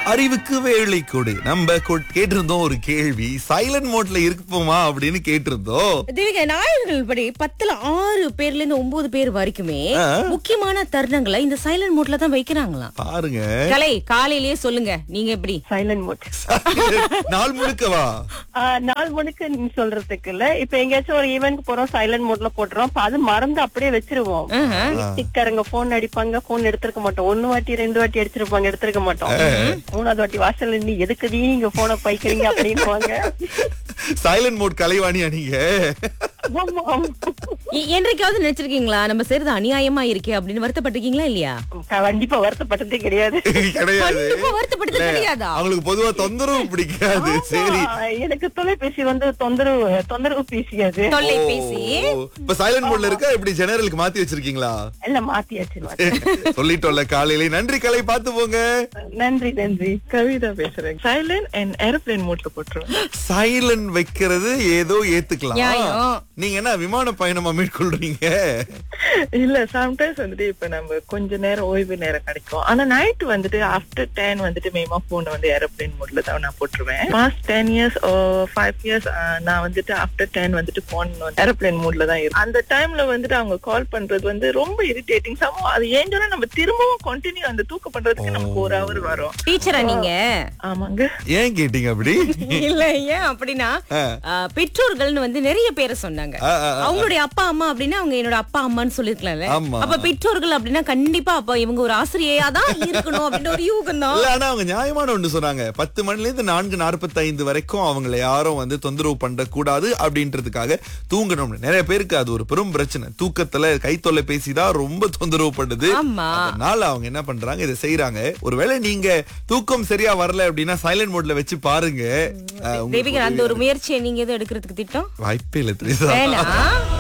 அறிவுக்கு வேலை கொடு நம்ம கொ- கேட்டிருந்தோம் ஒரு கேள்வி சைலண்ட் மோட்ல இருப்போமா அப்படின்னு கேட்டிருந்தோம் தேவிகா நாயர்கள் படி பத்துல ஆறு பேர்ல இருந்து ஒன்பது பேர் வரைக்குமே ஆ. முக்கியமான தருணங்களை இந்த சைலண்ட் மோட்ல தான் வைக்கிறாங்களாம் பாருங்க கலை காலையிலேயே சொல்லுங்க நீங்க எப்படி சைலண்ட் மோட் நாள் முழுக்கவா நாலு மணிக்கு நீ சொல்றதுக்கு இல்ல இப்ப எங்கேயாச்சும் ஒரு ஈவென்ட் போறோம் சைலண்ட் மோட்ல போட்டுறோம் அப்ப அது மறந்து அப்படியே வச்சிருவோம் ஆஹா. வீட்டுக்காரங்க போன் அடிப்பாங்க போன் எடுத்திருக்க மாட்டோம் ஒண்ணு வாட்டி ரெண்டு வாட்டி அடிச்சிருப்பாங்க எடுத்திருக்க மாட்டோம் மூணாவது வாட்டி வாசல்ல நீ எதுக்குடி நீங்க போனை பைக்கிறீங்க அப்படின்னுவாங்க சைலண்ட் மோட் கலைவாணியா நீங்க ஆமா, ஆமா. எ- என்றைக்காவது நினைச்சிருக்கீங்களா நம்ம செய்யறது அநியாயமா இருக்கே அப்படின்னு வருத்தப்பட்டிருக்கீங்களா இல்லையா கண்டிப்பா வருத்தப்பட்டதே கிடையாது கிடையாது கண்டிப்பா வருத்தப்பட்டது இல்ல, கிடையாதா அவங்களுக்கு பொதுவா தொந்தரவு பிடிக்காது சரி ஆமா, எனக்கு தொலைபேசி வந்து தொந்தரவு தொந்தரவு பேசியாது தொலைபேசி ஓ, இப்ப சைலண்ட் மோட்ல இருக்கா இப்படி ஜெனரலுக்கு மாத்தி வச்சிருக்கீங்களா இல்ல மாத்தியாச்சு மாத்தி. சொல்லிட்டோம்ல காலையில நன்றி கலை பார்த்து போங்க நன்றி நன்றி கவிதா பேசுறேன் சைலண்ட் அண்ட் ஏரோப்ளேன் மோட்ல போட்டுருவேன் சைலண்ட் வைக்கிறது ஏதோ ஏத்துக்கலாம் நியாயம். நீங்க என்ன விமான பயணமா மேற்கொள்றீங்க இல்ல சம்டைம்ஸ் வந்துட்டு இப்ப நம்ம கொஞ்ச நேரம் ஓய்வு நேரம் கிடைக்கும் ஆனா நைட் வந்துட்டு ஆஃப்டர் டென் வந்துட்டு மேமா போன் வந்து ஏரோப்ளேன் மோட்ல தான் நான் போட்டுருவேன் past ten years five years நான் வந்துட்டு ஆஃப்டர் டென் வந்துட்டு போன் ஏரோப்ளேன் மோட்ல தான் இருக்கும் அந்த டைம்ல வந்துட்டு அவங்க கால் பண்றது வந்து ரொம்ப இரிட்டேட்டிங் சமோ அது ஏன் சொன்னா நம்ம திரும்பவும் கண்டினியூ அந்த தூக்க பண்றதுக்கு நமக்கு ஒரு ஹவர் வரும் டீச்சரா நீங்க ஆமாங்க ஏன் கேட்டீங்க அப்படி இல்ல ஏன் அப்படின்னா ஆ. ஆ, பெற்றோர்கள்னு வந்து நிறைய பேரை சொன்னாங்க ஆ, ஆ, ஆ. அவங்களுடைய அப்பா அம்மா அப்படின்னா அவங்க என்னோட அப்பா அம்மான்னு சொல்லிருக்கலாம்ல ஆமா. அப்ப பெற்றோர்கள் அப்படின்னா கண்டிப்பா அப்ப இவங்க ஒரு ஆசிரியையா தான் இருக்கணும் அப்படின்னு ஒரு யூகம் தான் இல்ல ஆனா அவங்க நியாயமான ஒண்ணு சொன்னாங்க பத்து மணில இருந்து நான்கு நாற்பத்தி ஐந்து வரைக்கும் அவங்கள யாரும் வந்து தொந்தரவு பண்ண கூடாது அப்படின்றதுக்காக தூங்கணும்னு நிறைய பேருக்கு அது ஒரு பெரும் பிரச்சனை தூக்கத்துல கை தொலைபேசி தான் ரொம்ப தொந்தரவு பண்ணுது ஆமா. அதனால அவங்க என்ன பண்றாங்க இதை செய்யறாங்க ஒருவேளை நீங்க தூக்கம் சரியா வரல அப்படின்னா சைலண்ட் மோட்ல வச்சு பாருங்க அஹ், உங்களுக்கு தேவிகா அந்த ஒரு முயற்சியை நீங்க எதுவும் எடுக்கிறதுக்கு திட்டம் வாய்ப்பே இல்லை தெரியுதா வேணாம்